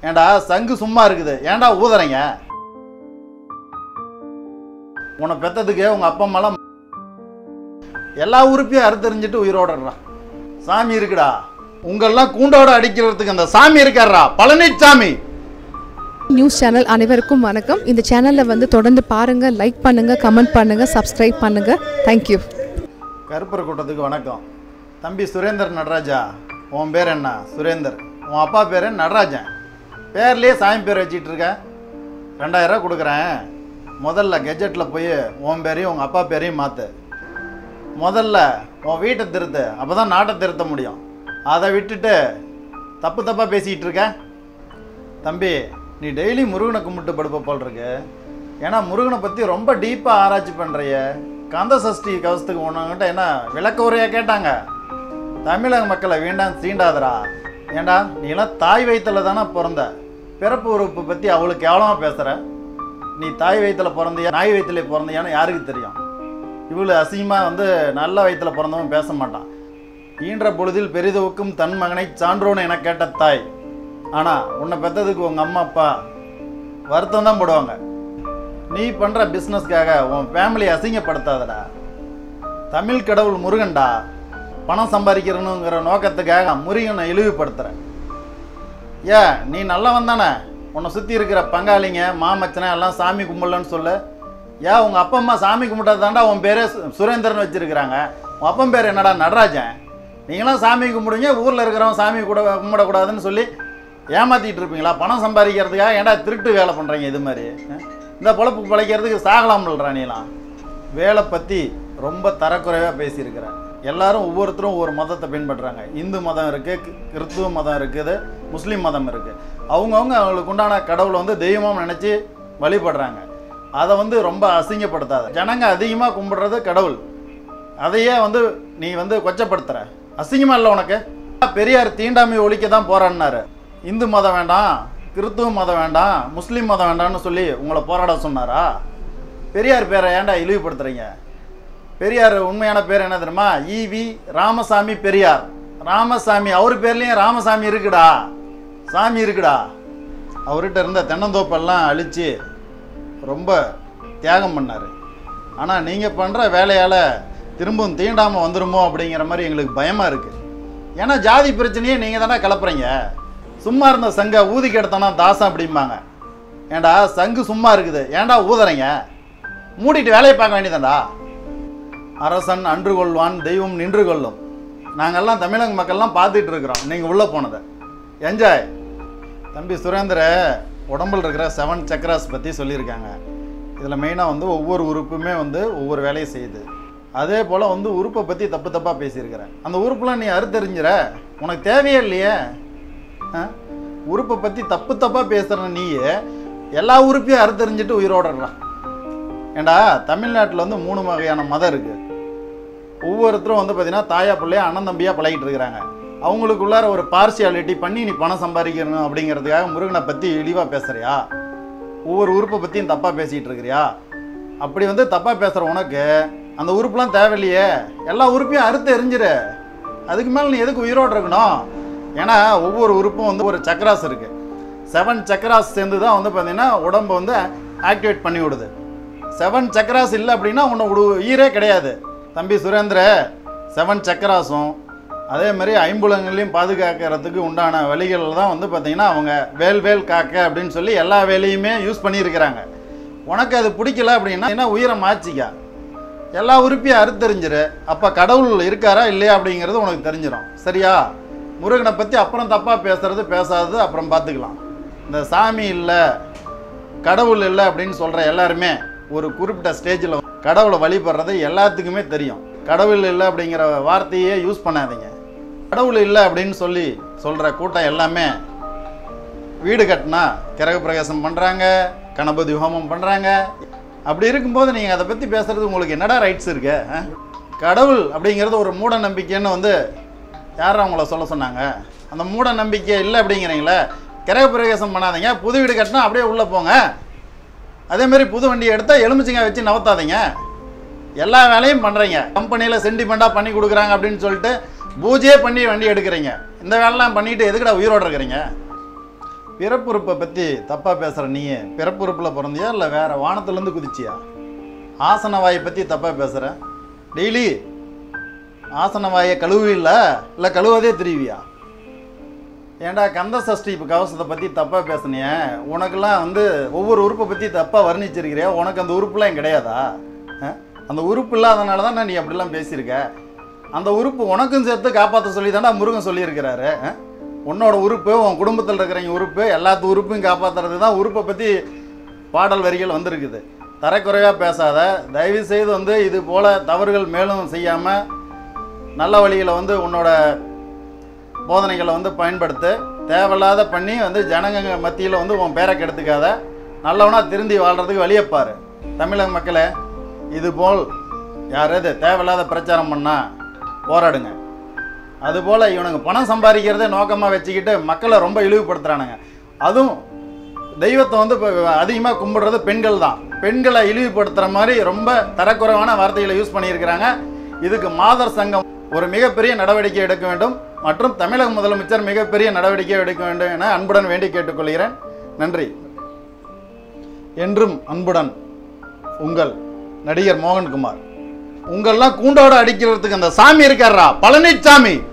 ஏன்டா சங்கு சும்மா இருக்குது ஏன்டா ஊதுறீங்க உன்னை பெத்ததுக்கு உங்க அப்பா அம்மாலாம் எல்லா உறுப்பையும் அறுத்தறிஞ்சிட்டு உயிரோடுறான் சாமி இருக்குடா உங்கெல்லாம் கூண்டோட அடிக்கிறதுக்கு அந்த சாமி இருக்காரா பழனிசாமி நியூஸ் சேனல் அனைவருக்கும் வணக்கம் இந்த சேனலை வந்து தொடர்ந்து பாருங்க லைக் பண்ணுங்க கமெண்ட் பண்ணுங்க சப்ஸ்கிரைப் பண்ணுங்க தேங்க்யூ கருப்பர் கூட்டத்துக்கு வணக்கம் தம்பி சுரேந்தர் நடராஜா உன் பேர் என்ன சுரேந்தர் உன் அப்பா பேர் நடராஜன் பேர்லேயே சாமி பேர் வச்சிட்டு இருக்க ரெண்டாயிரம் ரூபா கொடுக்குறேன் முதல்ல கெஜெட்டில் போய் உன் பேரையும் உங்கள் அப்பா பேரையும் மாற்று முதல்ல உன் வீட்டை திருத்து அப்போ தான் நாட்டை திருத்த முடியும் அதை விட்டுட்டு தப்பு தப்பாக பேசிக்கிட்டு இருக்க தம்பி நீ டெய்லி முருகனை கும்பிட்டு படுப்ப போல் இருக்கு ஏன்னா முருகனை பற்றி ரொம்ப டீப்பாக ஆராய்ச்சி பண்ணுறிய கந்த சஷ்டி கவசத்துக்கு உனக்கிட்ட என்ன விளக்க உரையா கேட்டாங்க தமிழக மக்களை வேண்டாம் சீண்டாதடா ஏண்டா நீலாம் தாய் வயித்துல தானே பிறந்த பிறப்பு உறுப்பு பற்றி அவளுக்கு கேவலமாக பேசுகிற நீ தாய் வயித்துல பிறந்தியா நாய் வயித்துல பிறந்தியான்னு யாருக்கு தெரியும் இவ்வளோ அசிங்கமாக வந்து நல்ல வயித்துல பிறந்தவன் பேச மாட்டான் ஈன்ற பொழுதில் பெரிதுவுக்கும் தன் மகனை சான்றோன்னு என கேட்ட தாய் ஆனால் உன்னை பெற்றதுக்கு உங்கள் அம்மா அப்பா வருத்தம் தான் போடுவாங்க நீ பண்ணுற பிஸ்னஸ்க்காக உன் ஃபேமிலி அசிங்கப்படுத்தாதடா தமிழ் கடவுள் முருகன்டா பணம் சம்பாதிக்கிறணுங்கிற நோக்கத்துக்காக முருகனை இழிவுபடுத்துகிறேன் ஏன் நீ நல்லவன் தானே உன்னை சுற்றி இருக்கிற பங்காளிங்க மாமச்சனை எல்லாம் சாமி கும்பிடலன்னு சொல்லு ஏன் உங்கள் அப்பா அம்மா சாமி கும்பிட்டது தாண்டா உன் பேரே சு- சுரேந்திரன் வச்சுருக்கிறாங்க உன் அப்பன் பேர் என்னடா நடராஜன் நீங்களாம் சாமி கும்பிடுங்க ஊரில் இருக்கிறவன் சாமி கூட கும்பிடக்கூடாதுன்னு சொல்லி ஏமாத்திட்டு இருப்பீங்களா பணம் சம்பாதிக்கிறதுக்காக ஏன்டா திருட்டு வேலை பண்ணுறீங்க இது மாதிரி அஹ்? இந்த பொழப்பு பிழைக்கிறதுக்கு சாகலாம்ன்றா நீலாம் வேலை பற்றி ரொம்ப தரக்குறைவாக பேசியிருக்கிற எல்லாரும் ஒவ்வொருத்தரும் ஒவ்வொரு மதத்தை பின்பற்றுறாங்க இந்து மதம் இருக்குது கிறிஸ்துவ மதம் இருக்குது முஸ்லீம் மதம் இருக்குது அவங்கவுங்க அவங்களுக்கு உண்டான கடவுளை வந்து தெய்வமாக நினச்சி வழிபடுறாங்க அதை வந்து ரொம்ப அசிங்கப்படுத்தாத ஜனங்க அதிகமாக கும்பிடுறது கடவுள் அதையே வந்து நீ வந்து கொச்சப்படுத்துற அசிங்கமா இல்லை உனக்கு பெரியார் தீண்டாமை ஒழிக்க தான் போராடினாரு இந்து மதம் வேண்டாம் கிறிஸ்துவ மதம் வேண்டாம் முஸ்லீம் மதம் வேண்டாம்னு சொல்லி உங்களை போராட சொன்னாரா பெரியார் பேரை ஏன்டா இழிவுபடுத்துறீங்க பெரியார் உண்மையான பேர் என்ன தெரியுமா ஈவி ராமசாமி பெரியார் ராமசாமி அவர் பேர்லேயும் ராமசாமி இருக்குடா சாமி இருக்குடா அவர்கிட்ட இருந்த தென்னந்தோப்பெல்லாம் அழித்து ரொம்ப தியாகம் பண்ணார் ஆனால் நீங்கள் பண்ணுற வேலையால் திரும்பவும் தீண்டாமல் வந்துருமோ அப்படிங்கிற மாதிரி எங்களுக்கு பயமாக இருக்குது ஏன்னா ஜாதி பிரச்சனையே நீங்கள் தானே கிளப்புறீங்க சும்மா இருந்த சங்க ஊதி கெடுத்தானா தாசம் அப்படிம்பாங்க ஏன்டா சங்கு சும்மா இருக்குது ஏன்டா ஊதுறீங்க மூடிட்டு வேலையை பார்க்க வேண்டியதாண்டா அரசன் அன்று கொள்வான் தெய்வம் நின்று கொள்ளும் நாங்கெல்லாம் தமிழக மக்கள்லாம் பார்த்துட்டு இருக்கிறோம் நீங்கள் உள்ளே போனதை என்ஜாய் தம்பி சுரேந்திர உடம்புல இருக்கிற செவன் சக்கராஸ் பற்றி சொல்லியிருக்காங்க இதில் மெயினாக வந்து ஒவ்வொரு உறுப்புமே வந்து ஒவ்வொரு வேலையை செய்யுது அதே போல் வந்து உறுப்பை பற்றி தப்பு தப்பாக பேசியிருக்கிறேன் அந்த உறுப்புலாம் நீ அறுத்தறிஞ்சிற உனக்கு தேவையே இல்லையே ஆ? உறுப்பை பற்றி தப்பு தப்பாக பேசுகிற நீயே எல்லா உறுப்பையும் அறுத்தறிஞ்சிட்டு உயிரோடுறான் ஏண்டா தமிழ்நாட்டில் வந்து மூணு வகையான மதம் இருக்குது ஒவ்வொருத்தரும் வந்து பார்த்தீங்கன்னா தாயா பிள்ளையா அண்ணன் தம்பியாக பழகிட்டு இருக்கிறாங்க அவங்களுக்குள்ளார ஒரு பார்சியாலிட்டி பண்ணி நீ பணம் சம்பாதிக்கணும் அப்படிங்கிறதுக்காக முருகனை பற்றி இழிவாக பேசுறியா ஒவ்வொரு உறுப்பை பற்றியும் தப்பாக பேசிகிட்டு இருக்கிறியா அப்படி வந்து தப்பாக பேசுகிற உனக்கு அந்த உறுப்புலாம் தேவையில்லையே எல்லா உறுப்பையும் அறுத்து எரிஞ்சிரு அதுக்கு மேலே நீ எதுக்கு உயிரோடு இருக்கணும் ஏன்னா ஒவ்வொரு உறுப்பும் வந்து ஒரு சக்கராஸ் இருக்குது செவன் சக்கராஸ் சேர்ந்து தான் வந்து பார்த்தீங்கன்னா உடம்பை வந்து ஆக்டிவேட் பண்ணி விடுது செவன் சக்கராஸ் இல்லை அப்படின்னா உன்னை ஒரு உயிரே கிடையாது தம்பி சுரேந்திர செவன் சக்கராஸும் அதே மாதிரி ஐம்புலங்களையும் பாதுகாக்கிறதுக்கு உண்டான வழிகளில் தான் வந்து பார்த்திங்கன்னா அவங்க வேல் வேல் காக்க அப்படின்னு சொல்லி எல்லா வேலையுமே யூஸ் பண்ணியிருக்கிறாங்க உனக்கு அது பிடிக்கல அப்படின்னா என்ன உயிரை மாச்சிக்க எல்லா உறுப்பையும் அறுத்தறிஞ்சிரு அப்போ கடவுள் இருக்காரா இல்லையா அப்படிங்கிறது உனக்கு தெரிஞ்சிடும் சரியா முருகனை பற்றி அப்புறம் தப்பாக பேசுறது பேசாதது அப்புறம் பார்த்துக்கலாம் இந்த சாமி இல்லை கடவுள் இல்லை அப்படின்னு சொல்கிற எல்லாருமே ஒரு குறிப்பிட்ட ஸ்டேஜில் கடவுளை வழிபடுறது எல்லாத்துக்குமே தெரியும் கடவுள் இல்லை அப்படிங்கிற வார்த்தையே யூஸ் பண்ணாதீங்க கடவுள் இல்லை அப்படின்னு சொல்லி சொல்கிற கூட்டம் எல்லாமே வீடு கட்டினா கிரக பிரவேசம் பண்ணுறாங்க கணபதி ஹோமம் பண்ணுறாங்க அப்படி இருக்கும்போது நீங்கள் அதை பற்றி பேசுகிறது உங்களுக்கு என்னடா ரைட்ஸ் இருக்கு ஆ? கடவுள் அப்படிங்கிறது ஒரு மூட நம்பிக்கைன்னு வந்து யார் அவங்கள சொல்ல சொன்னாங்க அந்த மூட நம்பிக்கை இல்லை அப்படிங்கிறீங்களே கிரக பிரவேசம் பண்ணாதீங்க புது வீடு கட்டினா அப்படியே உள்ளே போங்க அதே மாதிரி புது வண்டியை எடுத்தால் எலுமிச்சங்காய் வச்சு நவத்தாதீங்க எல்லா வேலையும் பண்ணுறீங்க கம்பெனியில் சென்டிமெண்ட்டாக பண்ணி கொடுக்குறாங்க அப்படின்னு சொல்லிட்டு பூஜையே பண்ணி வண்டி எடுக்கிறீங்க இந்த வேலைலாம் பண்ணிட்டு எதுக்குடா உயிரோடு இருக்கிறீங்க பிறப்புறுப்பை பற்றி தப்பாக பேசுகிற நீ பிறப்புறுப்பில் பிறந்தியா இல்லை வேற வானத்துலேருந்து குதிச்சியா ஆசனவாயை பற்றி தப்பாக பேசுகிற டெய்லி ஆசனவாயை கழுவில்ல இல்லை கழுவதே தெரிவியா ஏன்டா கந்த சஷ்டி இப்போ கவசத்தை பற்றி தப்பாக பேசுனிய உனக்கெல்லாம் வந்து ஒவ்வொரு உறுப்பை பற்றி தப்பாக வர்ணிச்சிருக்கிறியா உனக்கு அந்த உறுப்புலாம் கிடையாதா அஹ்? அந்த உறுப்பு இல்லாதனால தான் நீ அப்படிலாம் பேசியிருக்க அந்த உறுப்பு உனக்கும் சேர்த்து காப்பாற்ற சொல்லி தானே முருகன் சொல்லியிருக்கிறாரு அஹ்? உன்னோட உறுப்பு உன் குடும்பத்தில் இருக்கிறவங்க உறுப்பு எல்லாத்து உறுப்பையும் காப்பாற்றுறது தான் உறுப்பை பற்றி பாடல் வரிகள் வந்திருக்குது தரக்குறைவாக பேசாத தயவு செய்து வந்து இது போல் தவறுகள் மேலும் செய்யாமல் நல்ல வழியில் வந்து உன்னோட போதனைகளை வந்து பயன்படுத்து தேவையில்லாத பண்ணி வந்து ஜனங்க மத்தியில் வந்து உன் பேரை கெடுத்துக்காத நல்லவனா திருந்தி வாழ்கிறதுக்கு வழியை பாரு தமிழக மக்களே இது போல் யாராவது தேவையில்லாத பிரச்சாரம் பண்ணால் போராடுங்க அதுபோல் இவனுங்க பணம் சம்பாதிக்கிறதே நோக்கமாக வச்சுக்கிட்டு மக்களை ரொம்ப இழிவுபடுத்துகிறானுங்க அதுவும் தெய்வத்தை வந்து இப்போ அதிகமாக கும்பிடுறது பெண்கள் தான் பெண்களை இழிவுபடுத்துகிற மாதிரி ரொம்ப தரக்குறைவான வார்த்தைகளை யூஸ் பண்ணியிருக்கிறாங்க இதுக்கு மாதர் சங்கம் ஒரு மிகப்பெரிய நடவடிக்கை எடுக்க வேண்டும் மற்றும் தமிழக முதலமைச்சர் மிகப்பெரிய நடவடிக்கை எடுக்க வேண்டும் என அன்புடன் வேண்டி கேட்டுக்கொள்கிறேன் நன்றி என்றும் அன்புடன் உங்கள் நடிகர் மோகன்குமார் உங்கள்லாம் கூண்டோட அடிக்கிறதுக்கு அந்த சாமி இருக்காரா பழனிச்சாமி